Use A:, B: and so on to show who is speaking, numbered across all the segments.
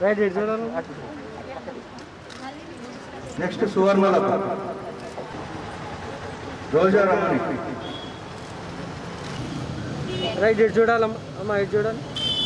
A: right ఇటు చూడాలి
B: next Suvarnalatha Roja Ramani
A: right ఇటు చూడాలమ్మా అమ్మా ఇటు చూడాలి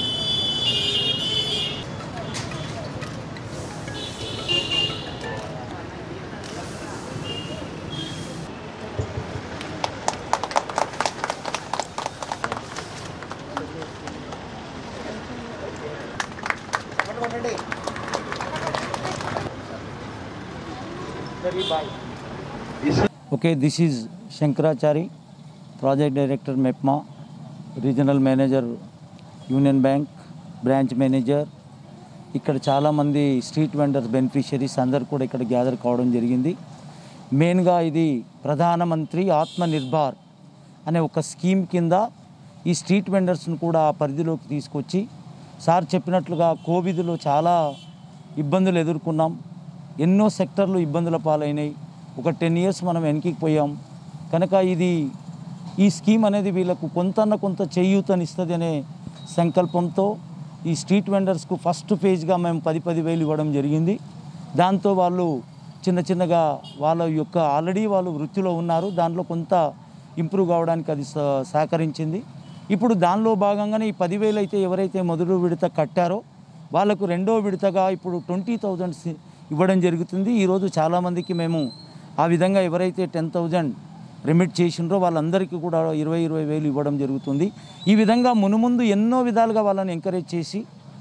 C: Okay, this is Shankarachari, Project Director MEPMA, Regional Manager union bank branch manager ఇక్కడ చాలామంది స్ట్రీట్ వెండర్స్ బెనిఫిషరీస్ అందరు కూడా ఇక్కడ గ్యాదర్ కావడం జరిగింది మెయిన్గా ఇది ప్రధానమంత్రి ఆత్మ నిర్భర్ అనే ఒక స్కీమ్ కింద ఈ స్ట్రీట్ వెండర్స్ను కూడా ఆ పరిధిలోకి తీసుకొచ్చి సార్ చెప్పినట్లుగా కోవిడ్లో చాలా ఇబ్బందులు ఎదుర్కొన్నాం ఎన్నో సెక్టర్లు ఇబ్బందుల పాలైనాయి ఒక టెన్ ఇయర్స్ మనం వెనక్కి పోయాం కనుక ఇది ఈ స్కీమ్ అనేది వీళ్ళకు కొంతన్న కొంత చేయూతనిస్తుంది అనే సంకల్పంతో ఈ స్ట్రీట్ వెండర్స్కు ఫస్ట్ ఫేజ్గా మేము పది పది వేలు ఇవ్వడం జరిగింది దాంతో వాళ్ళు చిన్న చిన్నగా వాళ్ళ యొక్క ఆల్రెడీ వాళ్ళు వృత్తిలో ఉన్నారు దాంట్లో కొంత ఇంప్రూవ్ కావడానికి అది స- సహకరించింది ఇప్పుడు దానిలో భాగంగానే ఈ పదివేలు అయితే ఎవరైతే మొదటి విడత కట్టారో వాళ్ళకు రెండో విడతగా ఇప్పుడు ట్వంటీ థౌజండ్స్ ఇవ్వడం జరుగుతుంది ఈరోజు చాలామందికి మేము ఆ విధంగా ఎవరైతే టెన్ థౌజండ్ రిమిట్ చేసిండ్రో వాళ్ళందరికీ కూడా ఇరవై ఇరవై వేలు ఇవ్వడం జరుగుతుంది ఈ విధంగా మునుముందు ఎన్నో విధాలుగా వాళ్ళని ఎంకరేజ్ చేసి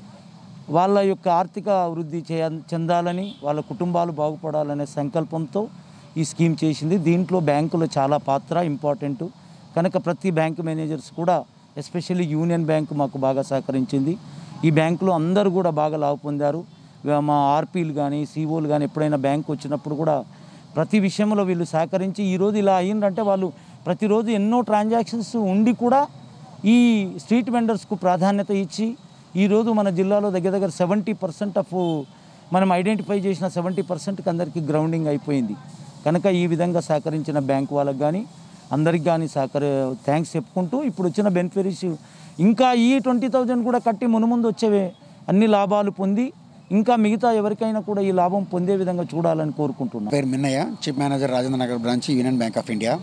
C: వాళ్ళ యొక్క ఆర్థిక వృద్ధి చేయ చెందాలని వాళ్ళ కుటుంబాలు బాగుపడాలనే సంకల్పంతో ఈ స్కీమ్ చేసింది దీంట్లో బ్యాంకులో చాలా పాత్ర ఇంపార్టెంట్ కనుక ప్రతి బ్యాంక్ మేనేజర్స్ కూడా ఎస్పెషల్లీ యూనియన్ బ్యాంకు మాకు బాగా సహకరించింది ఈ బ్యాంకులో అందరూ కూడా బాగా లాభ పొందారు ఇక మా ఆర్పీలు కానీ సిఓలు కానీ ఎప్పుడైనా బ్యాంక్ వచ్చినప్పుడు కూడా ప్రతి విషయంలో వీళ్ళు సహకరించి ఈరోజు ఇలా అయ్యిందంటే వాళ్ళు ప్రతిరోజు ఎన్నో ట్రాన్సాక్షన్స్ ఉండి కూడా ఈ స్ట్రీట్ వెండర్స్కు ప్రాధాన్యత ఇచ్చి ఈరోజు మన జిల్లాలో దగ్గర దగ్గర సెవెంటీ పర్సెంట్ ఆఫ్ మనం ఐడెంటిఫై చేసిన సెవెంటీ పర్సెంట్కి అందరికీ గ్రౌండింగ్ అయిపోయింది కనుక ఈ విధంగా సహకరించిన బ్యాంక్ వాళ్ళకి కానీ అందరికి కానీ సహకర థ్యాంక్స్ చెప్పుకుంటూ ఇప్పుడు వచ్చిన బెనిఫిషరీస్ ఇంకా ఈ ట్వంటీ థౌజండ్ కూడా కట్టి మునుముందు వచ్చేవే అన్ని లాభాలు పొంది ఇంకా మిగతా ఎవరికైనా కూడా ఈ లాభం పొందే విధంగా చూడాలని కోరుకుంటున్నాను
D: పేరు Minnaiah chief manager Rajendra Nagar branch union bank of India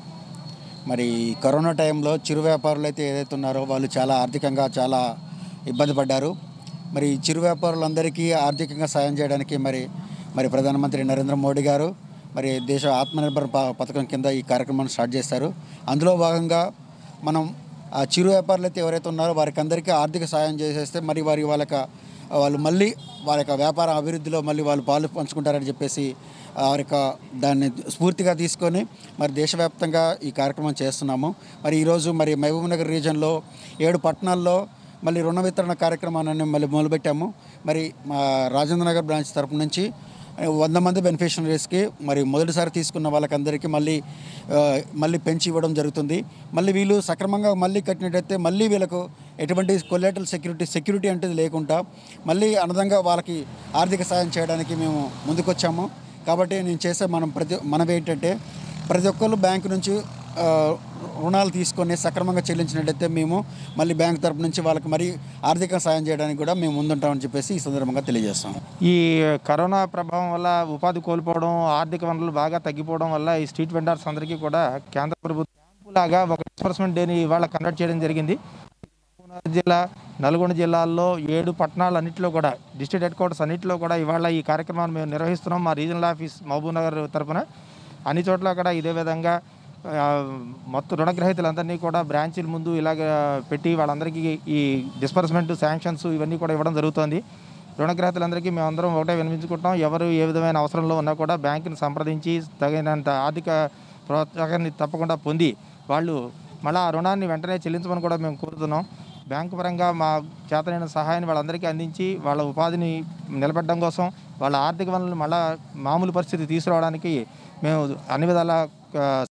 D: మరి కరోనా టైంలో చిరు వ్యాపారులు అయితే ఏదైతే ఉన్నారో వాళ్ళు చాలా ఆర్థికంగా చాలా ఇబ్బంది పడ్డారు మరి ఈ చిరు వ్యాపారులందరికీ ఆర్థికంగా సాయం చేయడానికి మరి మరి ప్రధానమంత్రి నరేంద్ర మోడీ గారు మరి దేశ ఆత్మనిర్భర్ ప- పథకం కింద ఈ కార్యక్రమాన్ని స్టార్ట్ చేస్తారు అందులో భాగంగా మనం ఆ చిరు వ్యాపారులు అయితే ఎవరైతే ఉన్నారో వారికి అందరికీ ఆర్థిక సాయం చేసేస్తే మరి వారి వాళ్ళకి వాళ్ళు మళ్ళీ వారి యొక్క వ్యాపార అభివృద్ధిలో మళ్ళీ వాళ్ళు పాలు పంచుకుంటారని చెప్పేసి వారి యొక్క దాన్ని స్ఫూర్తిగా తీసుకొని మరి దేశవ్యాప్తంగా ఈ కార్యక్రమం చేస్తున్నాము మరి ఈరోజు మరి మహబూబ్ నగర్ రీజన్లో ఏడు పట్టణాల్లో మళ్ళీ రుణ వితరణ కార్యక్రమాన్ని మళ్ళీ మొదలుపెట్టాము మరి మా రాజేంద్ర నగర్ బ్రాంచ్ తరపు నుంచి వంద మంది బెనిఫిషరీస్కి మరి మొదటిసారి తీసుకున్న వాళ్ళకందరికీ మళ్ళీ ఆ, మళ్ళీ పెంచి ఇవ్వడం జరుగుతుంది మళ్ళీ వీళ్ళు సక్రమంగా మళ్ళీ కట్టినట్టయితే మళ్ళీ వీళ్ళకు ఎటువంటి కొలేటల్ సెక్యూరిటీ సెక్యూరిటీ అంటే లేకుండా మళ్ళీ అనదంగా వాళ్ళకి ఆర్థిక సాయం చేయడానికి మేము ముందుకొచ్చాము కాబట్టి నేను చేసే మనం ప్రతి మనవి ఏంటంటే ప్రతి ఒక్కళ్ళు బ్యాంకు నుంచి ఆ, రుణాలు తీసుకొని సక్రమంగా చెల్లించినట్టయితే మేము మళ్ళీ బ్యాంక్ తరపు నుంచి వాళ్ళకి మరీ ఆర్థిక సాయం చేయడానికి కూడా మేము ముందుంటామని చెప్పేసి ఈ సందర్భంగా తెలియజేస్తాం
E: ఈ కరోనా ప్రభావం వల్ల ఉపాధి కోల్పోవడం ఆర్థిక వనరులు బాగా తగ్గిపోవడం వల్ల ఈ స్ట్రీట్ వెండర్స్ అందరికీ కూడా కేంద్ర ప్రభుత్వం లాగా ఒక డిస్పర్స్మెంట్ డేని ఇవాళ కండక్ట్ చేయడం జరిగింది మహబూబ్నగర్ జిల్లా నల్గొండ జిల్లాల్లో ఏడు పట్టణాలు అన్నింటిలో కూడా డిస్ట్రిక్ట్ హెడ్ క్వార్టర్స్ అన్నింటిలో కూడా ఇవాళ ఈ కార్యక్రమాన్ని మేము నిర్వహిస్తున్నాం మా రీజనల్ ఆఫీస్ మహబూబ్ నగర్ తరఫున అన్ని చోట్ల కూడా ఇదే విధంగా ఆ, మొత్తం రుణగ్రహీతలందరినీ కూడా బ్రాంచీల ముందు ఇలాగ పెట్టి వాళ్ళందరికీ ఈ డిస్పర్స్మెంట్ శాంక్షన్స్ ఇవన్నీ కూడా ఇవ్వడం జరుగుతుంది రుణగ్రహీతలందరికీ మేమందరం ఒకటే వినిపించుకుంటాం ఎవరు ఏ విధమైన అవసరంలో ఉన్నా కూడా బ్యాంకుని సంప్రదించి తగినంత ఆర్థిక ప్రోత్సాహాన్ని తప్పకుండా పొంది వాళ్ళు మళ్ళీ ఆ రుణాన్ని వెంటనే చెల్లించమని కూడా మేము కోరుతున్నాం బ్యాంకు పరంగా మా చేతనైన సహాయాన్ని వాళ్ళందరికీ అందించి వాళ్ళ ఉపాధిని నిలబెట్టడం కోసం వాళ్ళ ఆర్థిక వనరులను మళ్ళా మామూలు పరిస్థితి తీసుకురావడానికి మేము అన్ని విధాల ఆ,